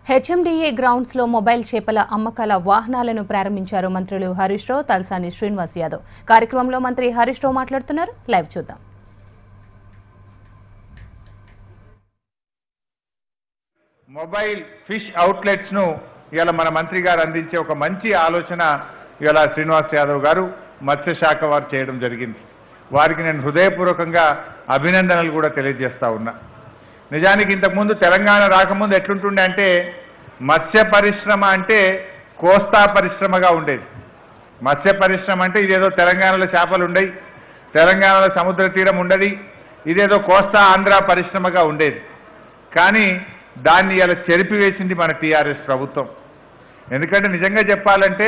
HMDA grounds లో mobile చేపల అమ్మకాల వాహనాలను ప్రారంభించారు మంత్రులు హరీష్ రావు తలసాని శ్రీనివాస్ యాదవ్ కార్యక్రమంలో మంత్రి హరీష్ రావు మాట్లాడుతున్నారు లైవ్ చూద్దాం మొబైల్ ఫిష్ అవుట్లెట్స్ ను ఇవాళ మన మంత్రి గారు అందించే ఒక మంచి ఆలోచన ఇవాళ శ్రీనివాస్ యాదవ్ గారు మత్స్యశాఖ వారు చేయడం జరిగింది వారికి నేను హృదయపూర్వకంగా అభినందనలు కూడా తెలియజేస్తా ఉన్నా నిజానికి ఇంతకుముందు తెలంగాణ రాకముందు ఎట్లుంటుండే అంటే మత్స్య పరిశ్రమ అంటే కోస్తా పరిశ్రమగా ఉండేది మత్స్య పరిశ్రమ అంటే ఇదేదో తెలంగాణలో చేపలు ఉండయి తెలంగాణలో సముద్ర తీరం ఉండదు ఇదేదో కోస్తా ఆంధ్ర పరిశ్రమగా ఉండేది కానీ దాన్ని ఇలా చెరిపివేసింది మన టీఆర్ఎస్ ప్రభుత్వం ఎందుకంటే నిజంగా చెప్పాలంటే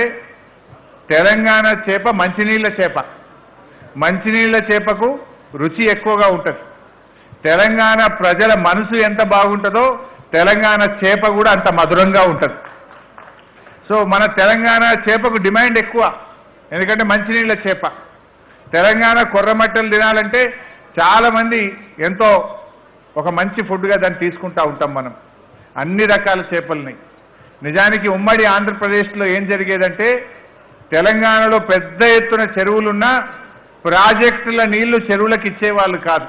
తెలంగాణ చేప మంచినీళ్ళ చేప మంచినీళ్ళ చేపకు రుచి ఎక్కువగా ఉంటుంది తెలంగాణ ప్రజల మనసు ఎంత బాగుంటుందో తెలంగాణ చేప కూడా అంత మధురంగా ఉంటుంది సో మన తెలంగాణ చేపకు డిమాండ్ ఎక్కువ ఎందుకంటే మంచినీళ్ళ చేప తెలంగాణ కొర్రమట్టలు తినాలంటే చాలామంది ఎంతో ఒక మంచి ఫుడ్గా దాన్ని తీసుకుంటా ఉంటాం మనం అన్ని రకాల చేపల్ని నిజానికి ఉమ్మడి ఆంధ్రప్రదేశ్లో ఏం జరిగేదంటే తెలంగాణలో పెద్ద ఎత్తున చెరువులున్నా ప్రాజెక్టుల నీళ్లు చెరువులకు ఇచ్చేవాళ్ళు కాదు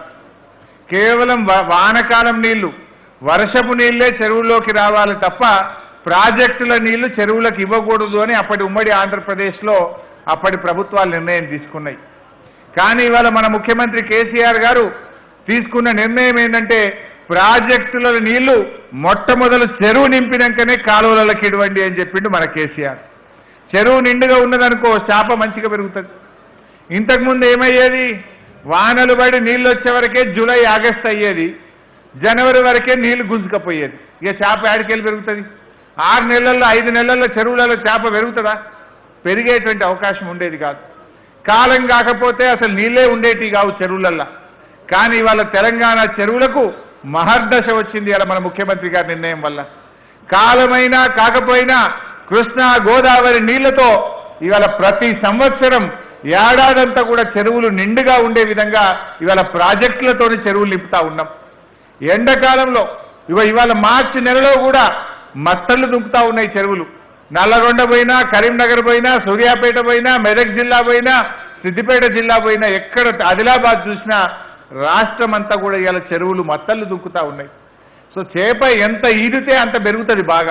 కేవలం వ- వానకాలం నీళ్లు వర్షపు నీళ్లే చెరువుల్లోకి రావాలి తప్ప ప్రాజెక్టుల నీళ్లు చెరువులకు ఇవ్వకూడదు అని అప్పటి ఉమ్మడి ఆంధ్రప్రదేశ్లో అప్పటి ప్రభుత్వాలు నిర్ణయం తీసుకున్నాయి కానీ ఇవాళ మన ముఖ్యమంత్రి కేసీఆర్ గారు తీసుకున్న నిర్ణయం ఏంటంటే ప్రాజెక్టుల నీళ్లు మొట్టమొదలు చెరువు నింపినాకనే కాలువలకి ఇవ్వండి అని చెప్పిండు మన కేసీఆర్ చెరువు నిండుగా ఉన్నదనుకో చేప మంచిగా పెరుగుతుంది ఇంతకుముందు ఏమయ్యేది వానలు పడి నీళ్ళు వచ్చే వరకే జూలై ఆగస్ట్ అయ్యేది జనవరి వరకే నీళ్లు గుంజుకపోయేది ఇక చేప ఏడికెళ్ళి పెరుగుతుంది ఆరు నెలల్లో ఐదు నెలల్లో చెరువులలో చేప పెరుగుతుందా పెరిగేటువంటి అవకాశం ఉండేది కాదు కాలం కాకపోతే అసలు నీళ్ళే ఉండేటి కావు చెరువులల్లో కానీ ఇవాళ తెలంగాణ చెరువులకు మహర్దశ వచ్చింది ఇలా మన ముఖ్యమంత్రి గారి నిర్ణయం వల్ల కాలమైనా కాకపోయినా కృష్ణా గోదావరి నీళ్లతో ఇవాళ ప్రతి సంవత్సరం ఏడాదంతా కూడా చెరువులు నిండుగా ఉండే విధంగా ఇవాళ ప్రాజెక్టులతోని చెరువులు నింపుతా ఉన్నాం ఎండాకాలంలో ఇవ ఇవాళ మార్చి నెలలో కూడా మత్తళ్ళు దుంకుతా ఉన్నాయి చెరువులు నల్లగొండ పోయినా కరీంనగర్ పోయినా సూర్యాపేట పోయినా మెదక్ జిల్లా పోయినా సిద్దిపేట జిల్లా పోయినా ఎక్కడ ఆదిలాబాద్ చూసినా రాష్ట్రం అంతా కూడా ఇవాళ చెరువులు మత్తళ్ళు దుంకుతా ఉన్నాయి సో చేప ఎంత ఈదితే అంత పెరుగుతుంది బాగా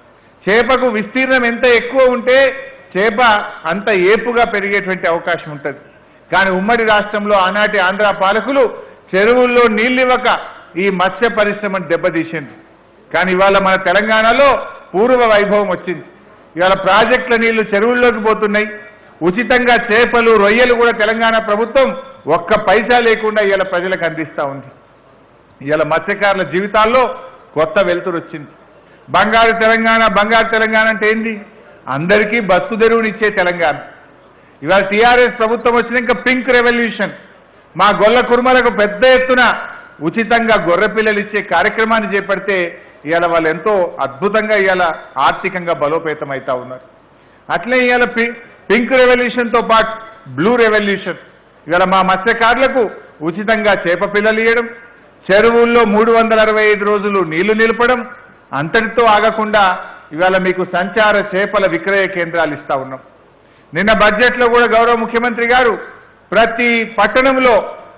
చేపకు విస్తీర్ణం ఎంత ఎక్కువ ఉంటే చేప అంత ఏపుగా పెరిగేటువంటి అవకాశం ఉంటుంది కానీ ఉమ్మడి రాష్ట్రంలో ఆనాటి ఆంధ్ర పాలకులు చెరువుల్లో నీళ్ళివ్వక ఈ మత్స్య పరిశ్రమను దెబ్బతీసింది కానీ ఇవాళ మన తెలంగాణలో పూర్వ వైభవం వచ్చింది ఇవాళ ప్రాజెక్టుల నీళ్లు చెరువుల్లోకి పోతున్నాయి ఉచితంగా చేపలు రొయ్యలు కూడా తెలంగాణ ప్రభుత్వం ఒక్క పైసా లేకుండా ఇవాళ ప్రజలకు అందిస్తూ ఉంది ఇవాళ మత్స్యకారుల జీవితాల్లో కొత్త వెలుతురు వచ్చింది బంగారు తెలంగాణ బంగారు తెలంగాణ అంటే ఏంది అందరికీ బస్సు తెరువునిచ్చే తెలంగాణ ఇవాళ టీఆర్ఎస్ ప్రభుత్వం వచ్చినాక పింక్ రెవల్యూషన్ మా గొల్ల కుర్మలకు పెద్ద ఎత్తున ఉచితంగా గొర్రె పిల్లలు ఇచ్చే కార్యక్రమాన్ని చేపడితే ఇవాళ వాళ్ళు ఎంతో అద్భుతంగా ఇవాళ ఆర్థికంగా బలోపేతం అవుతా ఉన్నారు అట్లే ఇవాళ పి పింక్ రెవల్యూషన్తో పాటు బ్లూ రెవల్యూషన్ ఇవాళ మా మత్స్యకారులకు ఉచితంగా చేప పిల్లలు ఇవ్వడం చెరువుల్లో మూడు వందల అరవై ఐదు రోజులు నీళ్లు నిలపడం అంతటితో ఆగకుండా ఇవాళ మీకు సంచార చేపల విక్రయ కేంద్రాలు ఇస్తా ఉన్నాం నిన్న బడ్జెట్లో కూడా గౌరవ ముఖ్యమంత్రి గారు ప్రతి పట్టణంలో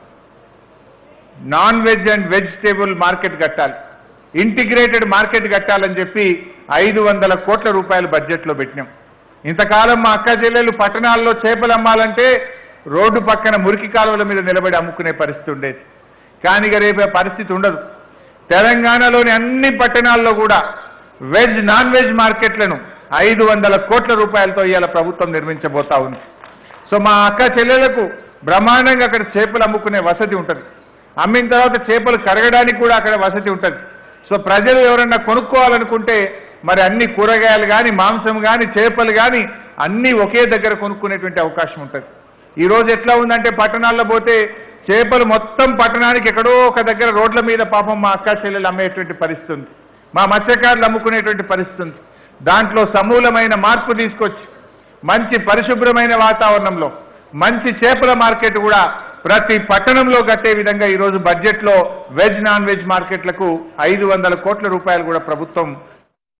non veg and vegetable market కట్టాలి ఇంటిగ్రేటెడ్ మార్కెట్ కట్టాలని చెప్పి ఐదు వందల కోట్ల రూపాయలు బడ్జెట్లో పెట్టినాం ఇంతకాలం మా అక్క చెల్లెలు పట్టణాల్లో చేపలు అమ్మాలంటే రోడ్డు పక్కన మురికి కాలువల మీద నిలబడి అమ్ముకునే పరిస్థితి ఉండేది కానీ ఇక రేపు ఆ పరిస్థితి ఉండదు తెలంగాణలోని అన్ని పట్టణాల్లో కూడా వెజ్ నాన్ వెజ్ మార్కెట్లను ఐదు వందల కోట్ల రూపాయలతో ఇవాళ ప్రభుత్వం నిర్మించబోతా ఉంది సో మా అక్క చెల్లెలకు బ్రహ్మాండంగా అక్కడ చేపలు అమ్ముకునే వసతి ఉంటుంది అమ్మిన తర్వాత చేపలు కరగడానికి కూడా అక్కడ వసతి ఉంటుంది సో ప్రజలు ఎవరన్నా కొనుక్కోవాలనుకుంటే మరి అన్ని కూరగాయలు కానీ మాంసం కానీ చేపలు కానీ అన్నీ ఒకే దగ్గర కొనుక్కునేటువంటి అవకాశం ఉంటుంది ఈ రోజు ఎట్లా ఉందంటే పట్టణాల్లో పోతే చేపలు మొత్తం పట్టణానికి ఎక్కడో ఒక దగ్గర రోడ్ల మీద పాపం మా అక్క చెల్లెలు అమ్మేటువంటి పరిస్థితి ఉంది మా మత్స్యకారులు అమ్ముకునేటువంటి పరిస్థితి ఉంది దాంట్లో సమూలమైన మార్పు తీసుకొచ్చి మంచి పరిశుభ్రమైన వాతావరణంలో మంచి చేపల మార్కెట్ కూడా ప్రతి పట్టణంలో కట్టే విధంగా ఈరోజు బడ్జెట్లో వెజ్ నాన్ వెజ్ మార్కెట్లకు ఐదు వందల కోట్ల రూపాయలు కూడా ప్రభుత్వం